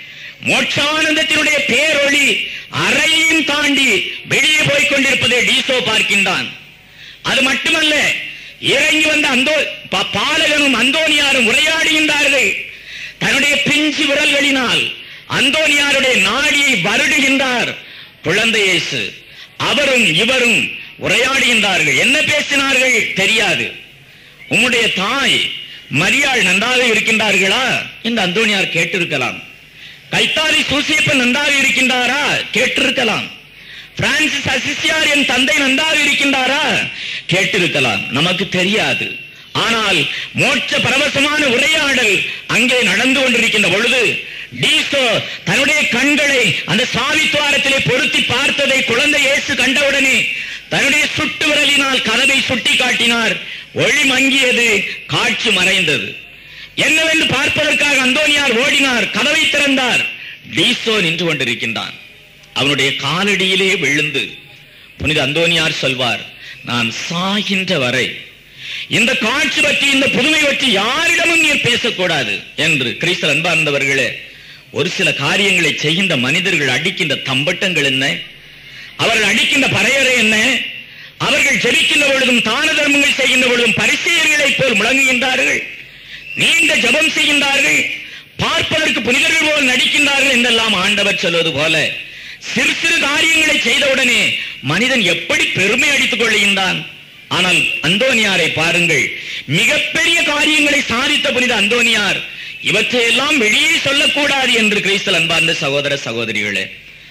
மோட்சானந்தத்தினுடைய பேரொளி அறையையும் தாண்டி வெளியே போய்க் கொண்டிருப்பதை டீசோ பார்க்கின்றான் அது மட்டுமல்ல இறங்கி வந்த அந்தோ பா- பாலகனும் அந்தோனியாரும் உரையாடுகின்றார்கள் தன்னுடைய பிஞ்சு விரல்களினால் அந்தோனியாருடைய நாடியை வருடுகின்றார் குழந்தை இயேசு அவரும் இவரும் உரையாடுகின்றார்கள் என்ன பேசினார்கள் தெரியாது உம்முடைய தாய் மரியாள் நன்றாக இருக்கின்றார்களா என்று அந்தோனியார் கேட்டிருக்கலாம் கைத்தாரி சூசியப்பன் நன்றாக இருக்கின்றாரா கேட்டிருக்கலாம் பிரான்சிஸ் அசிசியார் என் தந்தை நன்றாக இருக்கின்றாரா கேட்டிருக்கலாம் நமக்கு தெரியாது ஆனால் மோட்ச பரவசமான உரையாடல் அங்கே நடந்து கொண்டிருக்கின்ற பொழுது டீசோ தன்னுடைய கண்களை அந்த சாவித்துவாரத்திலே பொருத்தி பார்த்ததை குழந்தை இயேசு கண்டவுடனே தன்னுடைய சுட்டு விரலினால் கதவை சுட்டி காட்டினார் ஒளி மங்கியது காட்சி மறைந்தது என்னவென்று பார்ப்பதற்காக அந்தோனியார் ஓடினார் கதவை திறந்தார் டீசோ நின்று கொண்டிருக்கின்றான் அவனுடைய காலடியிலே விழுந்து புனித அந்தோனியார் சொல்வார் நான் சாகின்ற வரை இந்த காட்சி பற்றி இந்த புதுமை பற்றி யாரிடமும் நீர் பேசக்கூடாது என்று கிறிஸ்தல் அன்பார்ந்தவர்களே ஒரு சில காரியங்களை செய்கின்ற மனிதர்கள் அடிக்கின்ற தம்பட்டங்கள் என்ன அவர்கள் அடிக்கின்ற பறையறை என்ன அவர்கள் ஜெபிக்கின்ற பொழுதும் தான தர்மங்கள் செய்கின்ற பொழுதும் பரிசெயர்களைப் போல் முழங்குகின்றார்கள் நீண்ட ஜெபம் செய்கின்றார்கள் பார்ப்பதற்கு புனிதர்கள் போல் நடிக்கின்றார்கள் என்றெல்லாம் ஆண்டவர் சொல்வது போல சிறு சிறு காரியங்களை செய்தவுடனே மனிதன் எப்படி பெருமை அடித்துக் கொள்கின்றான் ஆனால் அந்தோனியாரை பாருங்கள் மிகப்பெரிய காரியங்களை சாதித்த புனித அந்தோனியார் இவற்றையெல்லாம் வெளியே சொல்லக்கூடாது என்று கிறிஸ்தல் அன்பார்ந்த சகோதர சகோதரிகளே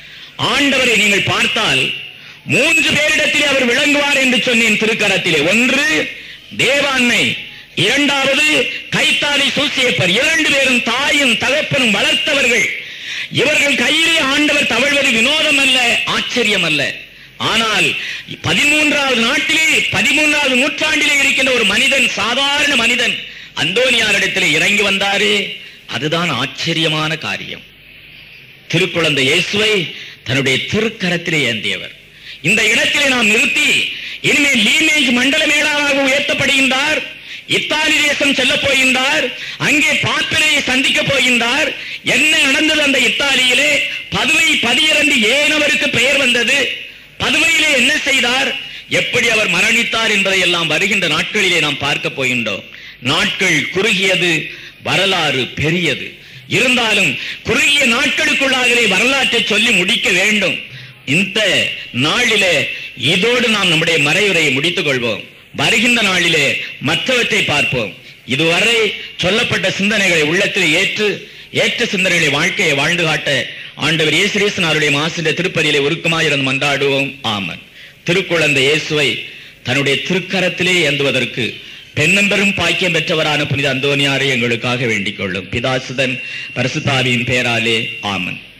ஆண்டவரை நீங்கள் பார்த்தால் மூன்று பேரிடத்திலே அவர் விளங்குவார் என்று சொன்னேன் திருக்கரத்திலே ஒன்று தேவாண்மை இரண்டாவது கைத்தாலி சூசியப்பர் இரண்டு பேரும் தாயும் தகப்பனும் வளர்த்தவர்கள் இவர்கள் கையிலே ஆண்டவர் தவழ்வது வினோதம் அல்ல ஆச்சரியம் அல்ல ஆனால் பதிமூன்றாவது நாட்டிலே பதிமூன்றாவது நூற்றாண்டிலே இருக்கின்ற ஒரு மனிதன் சாதாரண மனிதன் அந்தோனியாரிடத்திலே இறங்கி வந்தாரே அதுதான் ஆச்சரியமான காரியம் திருக்குழந்தை இயேசுவை தன்னுடைய திருக்கரத்திலே ஏந்தியவர் இந்த இடத்திலே நாம் நிறுத்தி இனிமேல் லீமேஜ் மண்டல மேலாளராக உயர்த்தப்படுகின்றார் இத்தாலி தேசம் செல்ல போகின்றார் அங்கே பாப்பிரையை சந்திக்க போகின்றார் என்ன நடந்தது அந்த இத்தாலியிலே பதுவை பதியிரண்டு ஏன் அவருக்கு பெயர் வந்தது பதுவையிலே என்ன செய்தார் எப்படி அவர் மரணித்தார் என்பதை எல்லாம் வருகின்ற நாட்களிலே நாம் பார்க்க போகின்றோம் நாட்கள் குறுகியது வரலாறு பெரியது இருந்தாலும் குறுகிய நாட்களுக்குள்ளாகவே வரலாற்றை சொல்லி முடிக்க வேண்டும் இந்த நாளிலே இதோடு நாம் நம்முடைய மறைவுரையை முடித்துக் கொள்வோம் வருகின்ற நாளிலே மற்றவற்றை பார்ப்போம் இதுவரை சொல்லப்பட்ட சிந்தனைகளை உள்ளத்தில் ஏற்று ஏற்ற சிந்தனைகளை வாழ்க்கையை வாழ்ந்து காட்ட ஆண்டவர் இயேசுரேசனாருடைய மாசிന്റെ திருப்பதியிலே உருக்கமாயிருந்து மன்றாடுவோம் ஆமன் திருக்குழந்தை இயேசுவை தன்னுடைய திருக்கரத்திலே ஏந்துவதற்கு பெண்ணம்பெரும் பாக்கியம் பெற்றவரான புனித அந்தோனியாரை எங்களுக்காக வேண்டிக் கொள்ளும் பிதாசுதன் பரிசுத்தாவியின் பெயராலே ஆமன்